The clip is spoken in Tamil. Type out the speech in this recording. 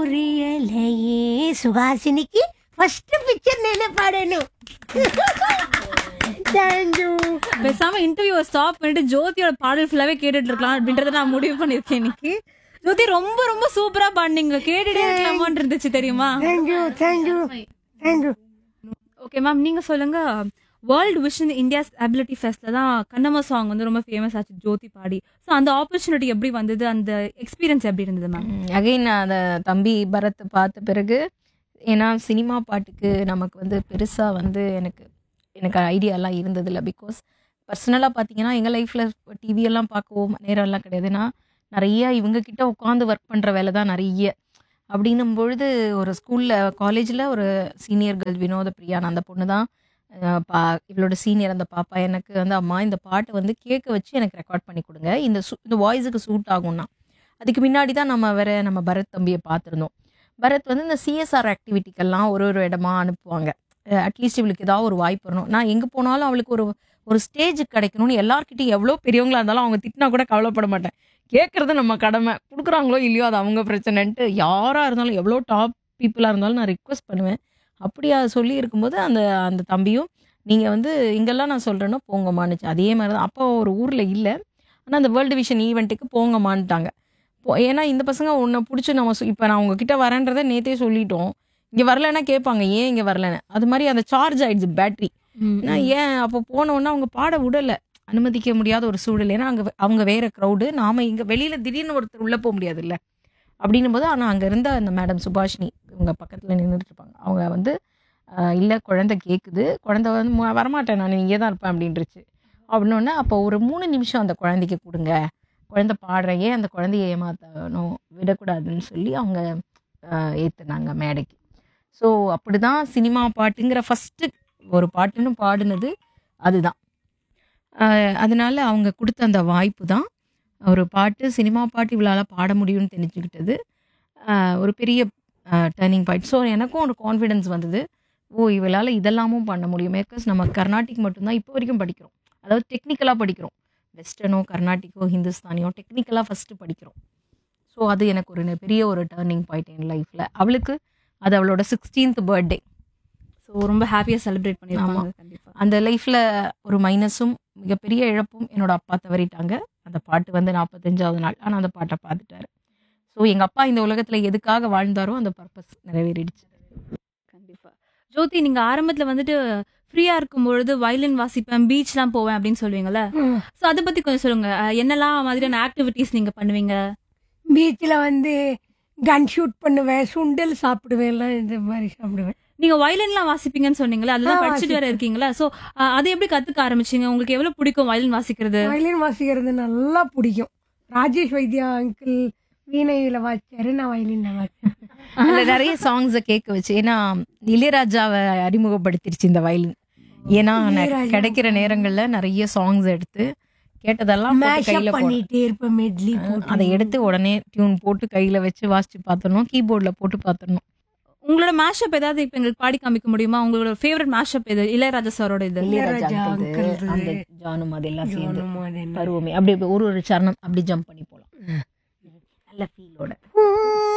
புரியலையே சுஹாசினிக்கு ஃபர்ஸ்ட் பிக்சர் నేనే పాడాను థ్యాంక్ యూ பேசாம இன்டர்வியூ ஸ்டாப் பண்ணிட்டு ஜோதியோட பாடல் ஃபுல்லாவே கேட்டுட்டு இருக்கலாம் அப்படின்றத நான் முடிவு பண்ணிருக்கேன் இன்னைக்கு ஜோதி ரொம்ப ரொம்ப சூப்பரா பாடுனீங்க கேட்டுட்டே இருக்கலாமான்னு இருந்துச்சு தெரியுமா thank you thank you thank you okay ma'am நீங்க சொல்லுங்க வேர்ல்டு விஷன் இந்தியாஸ் அபிலிட்டி ஃபெஸ்ட்ல தான் கண்ணம்மா சாங் வந்து ரொம்ப ஃபேமஸ் ஆச்சு ஜோதி பாடி ஸோ அந்த ஆப்பர்ச்சுனிட்டி எப்படி வந்தது அந்த எக்ஸ்பீரியன்ஸ் எப்படி இருந்தது மேம் அகைன் அந்த தம்பி பரத் பார்த்த பிறகு ஏன்னா சினிமா பாட்டுக்கு நமக்கு வந்து பெருசாக வந்து எனக்கு எனக்கு ஐடியாலாம் இருந்ததில்ல பிகாஸ் பர்சனலாக பார்த்தீங்கன்னா எங்கள் லைஃப்பில் டிவியெல்லாம் பார்க்கவும் நேரம்லாம் கிடையாதுன்னா நிறைய இவங்க கிட்ட உட்காந்து ஒர்க் பண்ணுற வேலை தான் நிறைய அப்படின்னும் பொழுது ஒரு ஸ்கூலில் காலேஜில் ஒரு சீனியர் கேர்ள் வினோத பிரியான் அந்த பொண்ணு தான் அஹ், பா இவளோட சீனியர் அந்த பாப்பா எனக்கு வந்து அம்மா இந்த பாட்டை வந்து கேட்க வச்சு எனக்கு ரெக்கார்ட் பண்ணி கொடுங்க இந்த சு இந்த வாய்ஸுக்கு சூட் ஆகும்னா அதுக்கு முன்னாடி தான் நம்ம வேற நம்ம பரத் தம்பியை பார்த்துருந்தோம் பரத் வந்து இந்த சிஎஸ்ஆர் ஆக்டிவிட்டிக்கெல்லாம் ஒரு ஒரு இடமா அனுப்புவாங்க அட்லீஸ்ட் இவளுக்கு ஏதாவது ஒரு வாய்ப்பு வரணும் நான் எங்கே போனாலும் அவளுக்கு ஒரு ஒரு ஸ்டேஜ் கிடைக்கணும்னு எல்லார்கிட்டையும் எவ்வளோ பெரியவங்களா இருந்தாலும் அவங்க திட்டினா கூட கவலைப்பட மாட்டேன் கேட்குறது நம்ம கடமை கொடுக்குறாங்களோ இல்லையோ அது அவங்க பிரச்சனைன்ட்டு யாராக இருந்தாலும் எவ்வளோ டாப் பீப்புளாக இருந்தாலும் நான் ரிக்வெஸ்ட் பண்ணுவேன் அப்படியா சொல்லி இருக்கும்போது அந்த அந்த தம்பியும் நீங்கள் வந்து இங்கெல்லாம் நான் சொல்கிறேன்னா போங்கம்மான்னுச்சு அதே மாதிரி தான் அப்போ ஒரு ஊரில் இல்லை ஆனால் அந்த வேர்ல்டு விஷன் ஈவெண்ட்டுக்கு போங்கம்மான்ட்டாங்க போ ஏன்னா இந்த பசங்க உன்னை பிடிச்சி நம்ம இப்போ நான் உங்ககிட்ட வரேன்றதை நேத்தே சொல்லிட்டோம் இங்கே வரலைன்னா கேட்பாங்க ஏன் இங்கே வரலன்னு அது மாதிரி அந்த சார்ஜ் ஆயிடுச்சு பேட்டரி நான் ஏன் அப்போ போனோன்னா அவங்க பாட விடலை அனுமதிக்க முடியாத ஒரு சூழல் ஏன்னா அங்கே அவங்க வேற க்ரௌடு நாம இங்கே வெளியில் திடீர்னு ஒருத்தர் உள்ளே போக முடியாதுல்ல அப்படின்னும் போது ஆனால் அங்கே இருந்த அந்த மேடம் சுபாஷினி இவங்க பக்கத்தில் நின்றுட்டு இருப்பாங்க அவங்க வந்து இல்லை குழந்தை கேட்குது குழந்தை வந்து "மு- வரமாட்டேன் நான் இங்கே தான் இருப்பேன் அப்படின்ட்டுருச்சு அப்படின்னோடனே அப்போ ஒரு மூணு நிமிஷம் அந்த குழந்தைக்கு கொடுங்க குழந்தை பாடுறேன் ஏன் அந்த குழந்தைய ஏமாத்தணும் விடக்கூடாதுன்னு சொல்லி அவங்க ஏற்றுனாங்க மேடைக்கு ஸோ அப்படி தான் சினிமா பாட்டுங்கிற ஃபஸ்ட்டு ஒரு பாட்டுன்னு பாடினது அதுதான் ஆஹ் அதனால அவங்க கொடுத்த அந்த வாய்ப்பு தான் ஒரு பாட்டு சினிமா பாட்டு இவளால் பாட முடியும்னு தெரிஞ்சுக்கிட்டது ஆஹ் ஒரு பெரிய டேர்னிங் பாயிண்ட் ஸோ எனக்கும் ஒரு கான்ஃபிடென்ஸ் வந்தது ஓ இவளால் இதெல்லாமும் பண்ண முடியும் மேக்கர்ஸ் நம்ம கர்நாடிக் மட்டும்தான் இப்போ வரைக்கும் படிக்கிறோம் அதாவது டெக்னிக்கலாக படிக்கிறோம் வெஸ்டர்னோ கர்நாடிக்கோ ஹிந்துஸ்தானியோ டெக்னிக்கலாக ஃபஸ்ட்டு படிக்கிறோம் ஸோ அது எனக்கு ஒரு பெரிய ஒரு டேர்னிங் பாயிண்ட் என் லைஃப்பில் அவளுக்கு அது அவளோட சிக்ஸ்டீன்த் பர்த்டே ஸோ ரொம்ப ஹாப்பியா செலிப்ரேட் பண்ணிருப்பாங்க கண்டிப்பா அந்த லைஃப்பில் ஒரு மைனஸும் மிகப்பெரிய இழப்பும் என்னோட அப்பா தவறிட்டாங்க அந்த பாட்டு வந்து நாற்பத்தஞ்சாவது நாள் ஆனால் அந்த பாட்டை பார்த்துட்டாரு ஸோ எங்கள் அப்பா இந்த உலகத்தில் எதுக்காக வாழ்ந்தாரோ அந்த பர்பஸ் நிறைவேறிடுச்சு கண்டிப்பா ஜோதி நீங்க ஆரம்பத்துல வந்துட்டு ஃப்ரீயா இருக்கும் பொழுது வயலின் வாசிப்பேன் பீச்லாம் போவேன் அப்படின்னு சொல்லுவீங்கல்ல சோ அதை பத்தி கொஞ்சம் சொல்லுங்க அஹ் என்னெல்லாம் மாதிரியான ஆக்டிவிட்டீஸ் நீங்க பண்ணுவீங்க பீச்சில் வந்து கன் ஷூட் பண்ணுவேன் சுண்டல் சாப்பிடுவேன் எல்லாம் இந்த மாதிரி சாப்பிடுவேன் நீங்க வயலின்லாம் வாசிப்பீங்கன்னு சொன்னீங்களா அதெல்லாம் ஆ, படிச்சுட்டு வேற வாசிப்பேன். இருக்கீங்களா? இருக்கீங்களா சோ அதை எப்படி கத்துக்க ஆரம்பிச்சீங்க உங்களுக்கு எவ்வளவு பிடிக்கும் வயலின் வாசிக்கிறது வயலின் வாசிக்கிறது நல்லா பிடிக்கும் ராஜேஷ் வைத்தியா அங்கிள் வீணையில வாசிச்சாரு நான் வயலின்ல வாசிச்சேன் அதில் நிறைய சாங்ஸை கேட்க வச்சு ஏன்னா இளையராஜாவை அறிமுகப்படுத்திருச்சு இந்த வயலின் ஏன்னா நான் இளையராஜா. கிடைக்கிற நேரங்களில் நிறைய சாங்ஸ் எடுத்து கேட்டதெல்லாம் போட்டு மேஷப் கையில் போட பண்ணிட்டே இருப்பேன் மெட்லி போட்டு அதை எடுத்து உடனே டியூன் போட்டு கையில் வச்சு வாசிச்சு பார்த்துடணும் கீபோர்டில் போட்டு பார்த்துடணும் உங்களோட மேஷப் ஏதாவது இப்ப எங்களுக்கு பாடி காமிக்க முடியுமா உங்களோட ஃபேவரட் மேஷப் எது இளையராஜா சாரோட இது இளையராஜா இளையராஜா uncle-து, uncle-து. அந்த ஜானும் அதெல்லாம் சேர்ந்து ஜோனும் அதெல்லாம். பருவமே அப்படி ஒரு ஒரு சரணம் அப்படி ஜம்ப் பண்ணி போகலாம் நல்ல ஃபீலோட ஊ